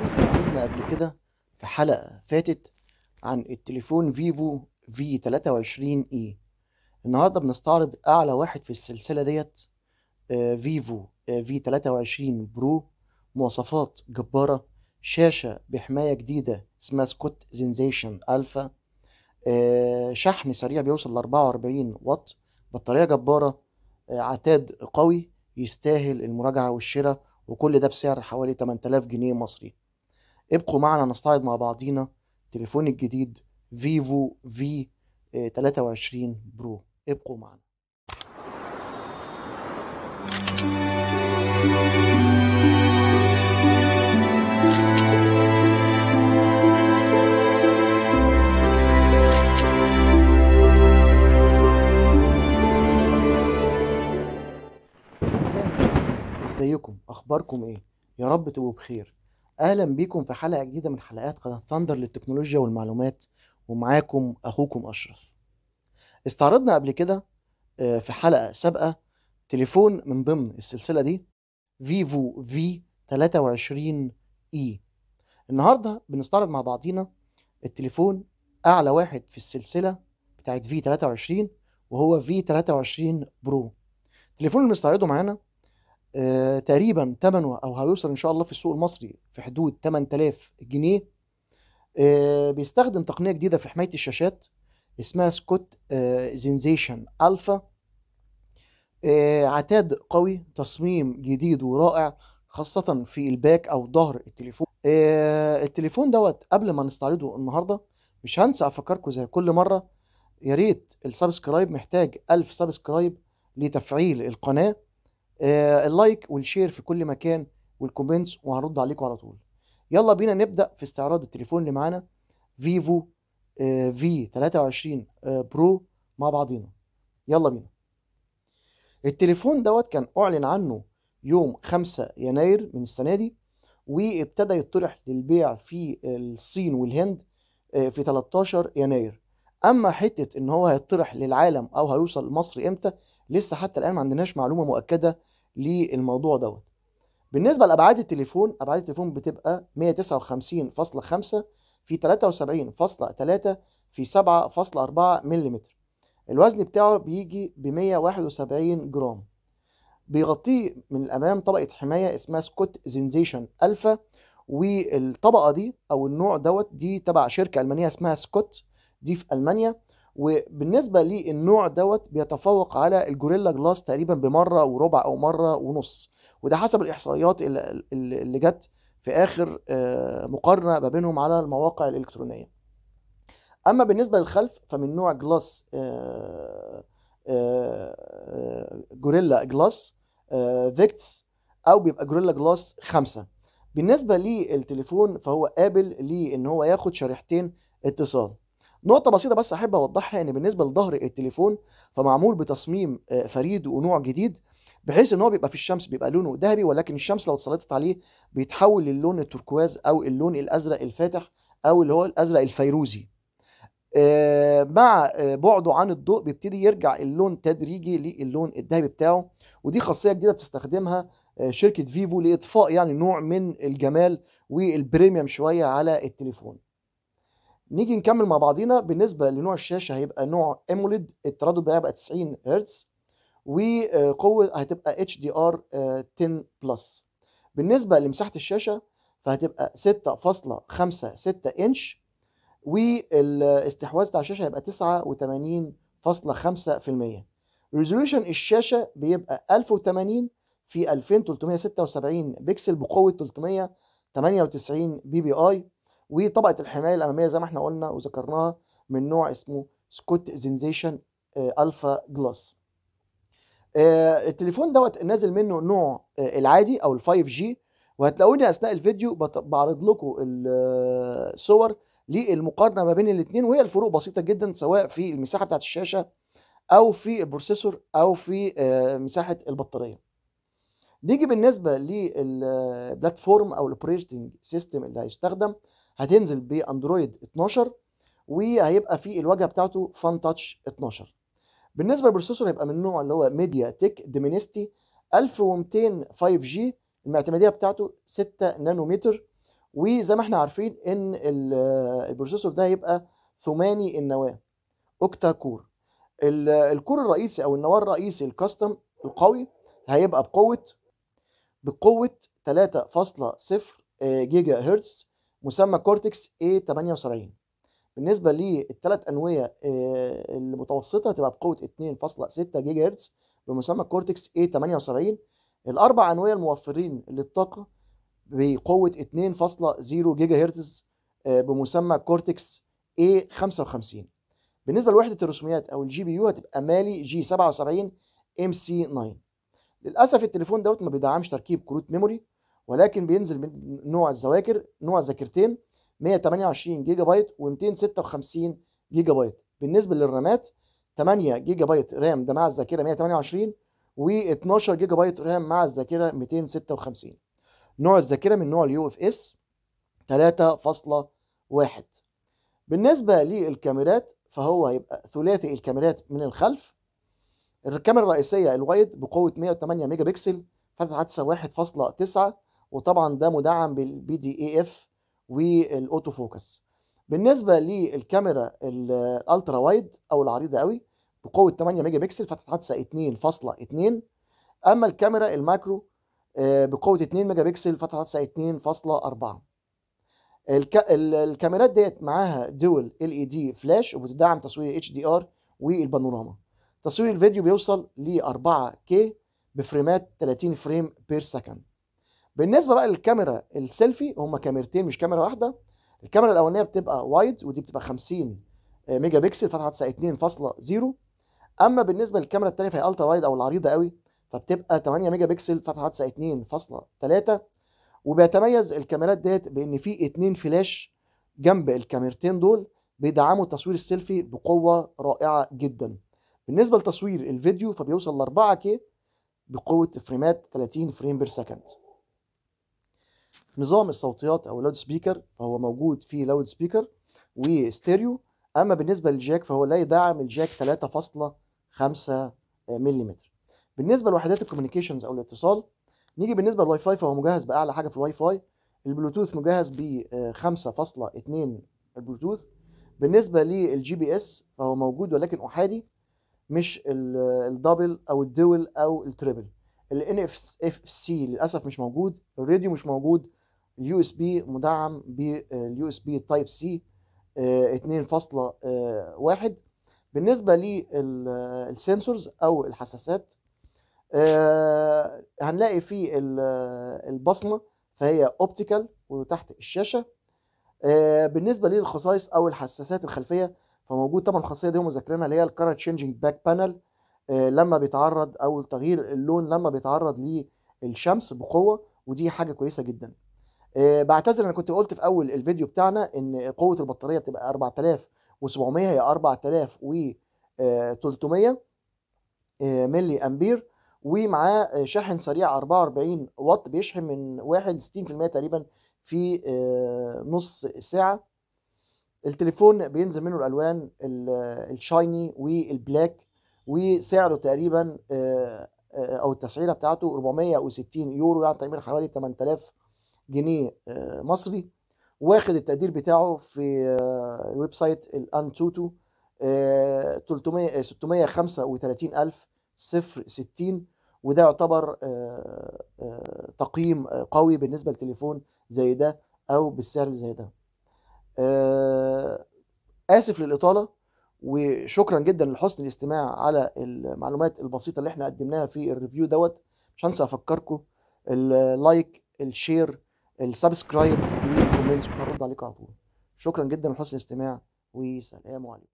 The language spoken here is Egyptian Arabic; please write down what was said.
استعرضنا قبل كده في حلقة فاتت عن التليفون فيفو في 23 اي النهارده بنستعرض اعلى واحد في السلسلة ديت آه، فيفو آه، في 23 برو مواصفات جبارة شاشة بحماية جديدة اسمها سكوت زنزيشن الفا آه، شحن سريع بيوصل ل 44 واط بطارية جبارة آه، عتاد قوي يستاهل المراجعة والشراء وكل ده بسعر حوالي 8000 جنيه مصري ابقوا معنا نستعرض مع بعضينا تليفون الجديد فيفو في 23 برو ابقوا معنا أعزائي المشاهدين ازيكم اخباركم ايه يا رب تبقوا بخير اهلا بيكم في حلقه جديده من حلقات قناه ثاندر للتكنولوجيا والمعلومات ومعاكم اخوكم اشرف استعرضنا قبل كده آه، في حلقه سابقه تليفون من ضمن السلسله دي فيفو في 23 اي النهارده بنستعرض مع بعضينا التليفون اعلى واحد في السلسله بتاعت في 23 وهو في 23 برو التليفون اللي بنستعرضه معانا آه، تقريبا ثمنه او هيوصل ان شاء الله في السوق المصري في حدود 8000 جنيه آه، بيستخدم تقنيه جديده في حمايه الشاشات اسمها سكوت زنزيشن الفا آه، عتاد قوي تصميم جديد ورائع خاصة في الباك أو ظهر التليفون آه، التليفون دوت قبل ما نستعرضه النهاردة مش هنسى أفكركم زي كل مرة يا ريت السبسكرايب محتاج ألف سبسكرايب لتفعيل القناة آه، اللايك والشير في كل مكان والكومنتس وهرد عليكم على طول يلا بينا نبدأ في استعراض التليفون اللي معانا فيفو في 23 آه، برو مع بعضينا يلا بينا التليفون دوت كان أعلن عنه يوم 5 يناير من السنة دي وابتدى يطرح للبيع في الصين والهند آه، في 13 يناير اما حته ان هو هيطرح للعالم او هيوصل مصر امتى لسه حتى الان ما عندناش معلومه مؤكده للموضوع دوت بالنسبه لابعاد التليفون ابعاد التليفون بتبقى 159.5 في 73.3 في 7.4 ملم الوزن بتاعه بيجي ب 171 جرام بيغطيه من الامام طبقه حمايه اسمها سكوت زنزيشن الفا والطبقه دي او النوع دوت دي تبع شركه المانيه اسمها سكوت دي في المانيا وبالنسبه للنوع دوت بيتفوق على الجوريلا جلاس تقريبا بمره وربع او مره ونص وده حسب الاحصائيات اللي, اللي جت في اخر آه، مقارنه ما بينهم على المواقع الالكترونيه اما بالنسبه للخلف فمن نوع جلاس آه، آه، جوريلا جلاس آه، فيكتس او بيبقى جوريلا جلاس خمسة بالنسبه للتليفون فهو قابل لان هو ياخد شريحتين اتصال نقطة بسيطة بس أحب أوضحها إن بالنسبة لظهر التليفون فمعمول بتصميم آه، فريد ونوع جديد بحيث إن هو بيبقى في الشمس بيبقى لونه ذهبي ولكن الشمس لو اتسلطت عليه بيتحول للون التركواز أو اللون الأزرق الفاتح أو اللي هو الأزرق الفيروزي. آه، مع آه، بعده عن الضوء بيبتدي يرجع اللون تدريجي للون الذهبي بتاعه ودي خاصية جديدة بتستخدمها آه، شركة فيفو لإضفاء يعني نوع من الجمال والبريميوم شوية على التليفون. نيجي نكمل مع بعضينا بالنسبه لنوع الشاشه هيبقى نوع اموليد التردد بتاعها هيبقى 90 هرتز وقوه هتبقى اتش دي ار 10 بلس بالنسبه لمساحه الشاشه فهتبقى 6.56 انش والاستحواذ بتاع الشاشه هيبقى 89.5% ريزوليوشن الشاشه بيبقى 1080 في 2376 بكسل بقوه 398 بي بي اي وطبقه الحمايه الاماميه زي ما احنا قلنا وذكرناها من نوع اسمه سكوت زنزيشن الفا جلاس آه، التليفون دوت نازل منه نوع آه، العادي او ال 5 جي وهتلاقوني اثناء الفيديو بط- بعرض لكم الصور للمقارنه ما بين الاثنين وهي الفروق بسيطه جدا سواء في المساحه بتاعت الشاشه او في البروسيسور او في آه، مساحه البطاريه نيجي بالنسبه للبلاتفورم او الاوبريتنج سيستم اللي هيستخدم هتنزل باندرويد 12 وهيبقى في الواجهه بتاعته فان تاتش 12 بالنسبه للبروسيسور هيبقى من النوع اللي هو ميديا تك ديمينستي 1200 5 جي المعتمديه بتاعته 6 نانومتر وزي ما احنا عارفين ان ال- البروسيسور ده هيبقى ثماني النواه اوكتا كور ال- الكور الرئيسي او النواه الرئيسي الكاستم القوي هيبقى بقوه بقوه 3.0 جيجا هرتز مسمى كورتكس A78 بالنسبه للثلاث انويه آه، المتوسطه هتبقى بقوه 2.6 جيجا هرتز بمسمى كورتكس A78 الاربع انويه الموفرين للطاقه بقوه 2.0 جيجا هرتز آه، بمسمى كورتكس A55 بالنسبه لوحده الرسوميات او الجي بي يو هتبقى مالي جي 77 ام سي 9 للاسف التليفون دوت ما بيدعمش تركيب كروت ميموري ولكن بينزل من نوع الذواكر نوع ذاكرتين 128 جيجا بايت و256 جيجا بايت بالنسبه للرامات 8 جيجا بايت رام ده مع الذاكره 128 و12 جيجا بايت رام مع الذاكره 256 نوع الذاكره من نوع اليو اف اس 3.1 بالنسبه للكاميرات فهو هيبقى ثلاثي الكاميرات من الخلف الكاميرا الرئيسيه الوايد بقوه 108 ميجا بكسل فتحه عدسه 1.9 وطبعا ده مدعم بالبي دي اي اف والاوتو فوكس بالنسبه للكاميرا ال- الالترا وايد او العريضه قوي بقوه 8 ميجا بكسل فتحه عدسه 2.2 اما الكاميرا الماكرو آه، بقوه 2 ميجا بكسل فتحه عدسه 2.4 الك... ال- الكاميرات ديت معاها دول ال اي دي فلاش وبتدعم تصوير اتش دي ار والبانوراما تصوير الفيديو بيوصل ل 4 كي بفريمات 30 فريم بير سكند بالنسبه بقى للكاميرا السيلفي هما كاميرتين مش كاميرا واحده الكاميرا الاولانيه بتبقى وايد ودي بتبقى 50 ميجا بكسل فتحه عدسه 2.0 اما بالنسبه للكاميرا الثانيه فهي الترا وايد او العريضه قوي فبتبقى 8 ميجا بكسل فتحه عدسه 2.3 وبيتميز الكاميرات ديت بان في اتنين فلاش جنب الكاميرتين دول بيدعموا تصوير السيلفي بقوه رائعه جدا بالنسبه لتصوير الفيديو فبيوصل ل 4 كي بقوه فريمات 30 فريم بير سكند نظام الصوتيات او لاود سبيكر فهو موجود فيه لاود سبيكر وستيريو اما بالنسبه للجاك فهو لا يدعم الجاك 3.5 ملم بالنسبه لوحدات الكوميونيكيشنز او الاتصال نيجي بالنسبه للواي فاي فهو مجهز باعلى حاجه في الواي فاي البلوتوث مجهز ب 5.2 البلوتوث بالنسبه للجي بي اس فهو موجود ولكن احادي مش ال- الدبل او الدول او التريبل الان اف سي للاسف مش موجود الراديو مش موجود اليو اس بي مدعم باليو اس بي تايب سي 2.1 بالنسبه للسنسورز او الحساسات آه، هنلاقي في ال- البصمه فهي اوبتيكال وتحت الشاشه آه، بالنسبه للخصائص او الحساسات الخلفيه فموجود طبعا الخاصيه دي هم ذاكرينها اللي هي الكارت تشينجينج باك بانل لما بيتعرض او تغيير اللون لما بيتعرض للشمس بقوه ودي حاجه كويسه جدا آه، بعتذر انا كنت قلت في اول الفيديو بتاعنا ان قوه البطاريه بتبقى 4700 هي 4300 ملي امبير ومعاه شاحن سريع 44 واط بيشحن من 1 ل 60% تقريبا في آه، نص ساعه التليفون بينزل منه الالوان ال- الشايني والبلاك وسعره تقريبا آه، آه، او التسعيره بتاعته 460 يورو يعني تقريبا حوالي 8000 جنيه آه، مصري واخد التقدير بتاعه في آه، الويب سايت الانتوتو آه، 300 آه، 635000 صفر 60 وده يعتبر آه، آه، تقييم آه، قوي بالنسبه لتليفون زي ده او بالسعر اللي زي ده آه، اسف للاطاله وشكرا جدا لحسن الاستماع على المعلومات البسيطه اللي احنا قدمناها في الريفيو دوت مش هنسى افكركم اللايك الشير السبسكرايب والكومنتس وهنرد عليكم على طول شكرا جدا لحسن الاستماع وسلام عليكم